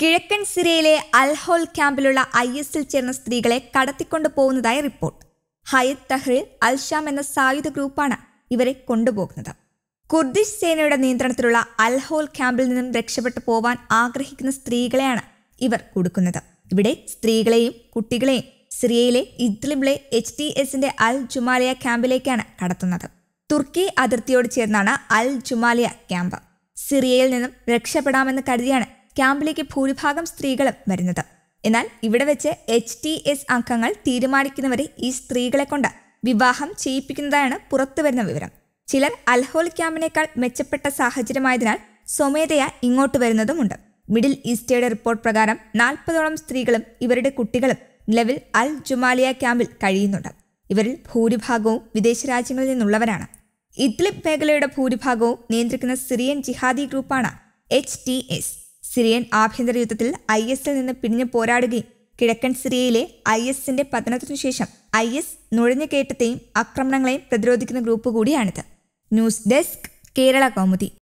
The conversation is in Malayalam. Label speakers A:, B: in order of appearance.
A: കിഴക്കൻ സിറിയയിലെ അൽഹോൽ ക്യാമ്പിലുള്ള ഐ എസിൽ ചേർന്ന സ്ത്രീകളെ കടത്തിക്കൊണ്ടു പോകുന്നതായി റിപ്പോർട്ട് ഹയത് തഹ്രീർ അൽഷാം എന്ന സായുധ ഗ്രൂപ്പാണ് ഇവരെ കൊണ്ടുപോകുന്നത് കുർദിഷ് സേനയുടെ നിയന്ത്രണത്തിലുള്ള അൽഹോൽ ക്യാമ്പിൽ നിന്നും രക്ഷപ്പെട്ടു പോവാൻ ആഗ്രഹിക്കുന്ന സ്ത്രീകളെയാണ് ഇവർ കൊടുക്കുന്നത് ഇവിടെ സ്ത്രീകളെയും കുട്ടികളെയും സിറിയയിലെ ഇദ്ലിബിലെ എച്ച് ടി എസിന്റെ അൽ ജുമാലിയ ക്യാമ്പിലേക്കാണ് കടത്തുന്നത് തുർക്കി അതിർത്തിയോട് ചേർന്നാണ് അൽ ജുമാലിയ ക്യാമ്പ് സിറിയയിൽ നിന്നും രക്ഷപ്പെടാമെന്ന് കരുതിയാണ് ക്യാമ്പിലേക്ക് ഭൂരിഭാഗം സ്ത്രീകളും വരുന്നത് എന്നാൽ ഇവിടെ വെച്ച് എച്ച് ടി എസ് അംഗങ്ങൾ തീരുമാനിക്കുന്നവരെ ഈ സ്ത്രീകളെ കൊണ്ട് വിവാഹം ചെയ്യിപ്പിക്കുന്നതായാണ് പുറത്തുവരുന്ന വിവരം ചിലർ അൽഹോൽ ക്യാമ്പിനേക്കാൾ മെച്ചപ്പെട്ട സാഹചര്യമായതിനാൽ സ്വമേധയാ ഇങ്ങോട്ട് വരുന്നതുമുണ്ട് മിഡിൽ ഈസ്റ്റയുടെ റിപ്പോർട്ട് പ്രകാരം നാൽപ്പതോളം സ്ത്രീകളും ഇവരുടെ കുട്ടികളും നിലവിൽ അൽ ജുമാലിയ ക്യാമ്പിൽ കഴിയുന്നുണ്ട് ഇവരിൽ ഭൂരിഭാഗവും വിദേശ രാജ്യങ്ങളിൽ നിന്നുള്ളവരാണ് ഇദ്ലിബ് മേഖലയുടെ ഭൂരിഭാഗവും നിയന്ത്രിക്കുന്ന സിറിയൻ ജിഹാദി ഗ്രൂപ്പാണ് എച്ച് ടി എസ് സിറിയൻ ആഭ്യന്തര യുദ്ധത്തിൽ ഐ എസിൽ നിന്ന് പിരിഞ്ഞു പോരാടുകയും കിഴക്കൻ സിറിയയിലെ ഐ എസിന്റെ പതനത്തിനു ശേഷം ഐ എസ് നുഴഞ്ഞുകയറ്റത്തെയും ആക്രമണങ്ങളെയും പ്രതിരോധിക്കുന്ന ഗ്രൂപ്പ് കൂടിയാണിത് ന്യൂസ് ഡെസ്ക് കേരള കൗമുദി